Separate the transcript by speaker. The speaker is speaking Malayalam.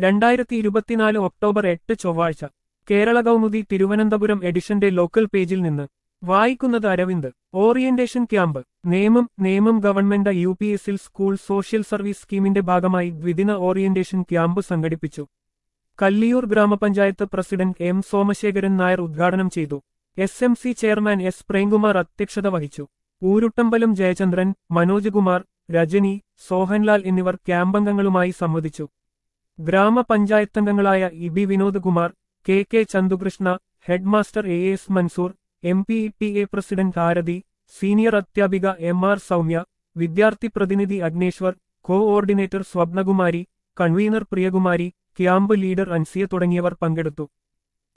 Speaker 1: രണ്ടായിരത്തി ഇരുപത്തിനാല് ഒക്ടോബർ എട്ട് ചൊവ്വാഴ്ച കേരള കൗമുദി തിരുവനന്തപുരം എഡിഷന്റെ ലോക്കൽ പേജിൽ നിന്ന് വായിക്കുന്നത് Aravind orientation camp Nemam Nemam government U P എസിൽ സ്കൂൾ സോഷ്യൽ സർവീസ് സ്കീമിന്റെ ഭാഗമായി ദ്വിദിന ഓറിയന്റേഷൻ ക്യാമ്പ് സംഘടിപ്പിച്ചു കല്ലിയൂർ ഗ്രാമപഞ്ചായത്ത് പ്രസിഡന്റ് എം സോമശേഖരൻ നായർ ഉദ്ഘാടനം ചെയ്തു S M C chairman S Premkumar അധ്യക്ഷത വഹിച്ചു ഊരുട്ടമ്പലം ജയചന്ദ്രൻ മനോജ് കുമാർ രജനി സോഹൻലാൽ എന്നിവർ ക്യാമ്പംഗങ്ങളുമായി സംവദിച്ചു ഗ്രാമപഞ്ചായത്തംഗങ്ങളായ E B Vinod Kumar K K Chandukrishna headmaster A S Mansoor M P T A president Bharathi senior അധ്യാപിക എം ആർ സൗമ്യ വിദ്യാർത്ഥി പ്രതിനിധി Agneswar coordinator Swapnakumari convener Priyakumari camp leader Ansiya തുടങ്ങിയവർ പങ്കെടുത്തു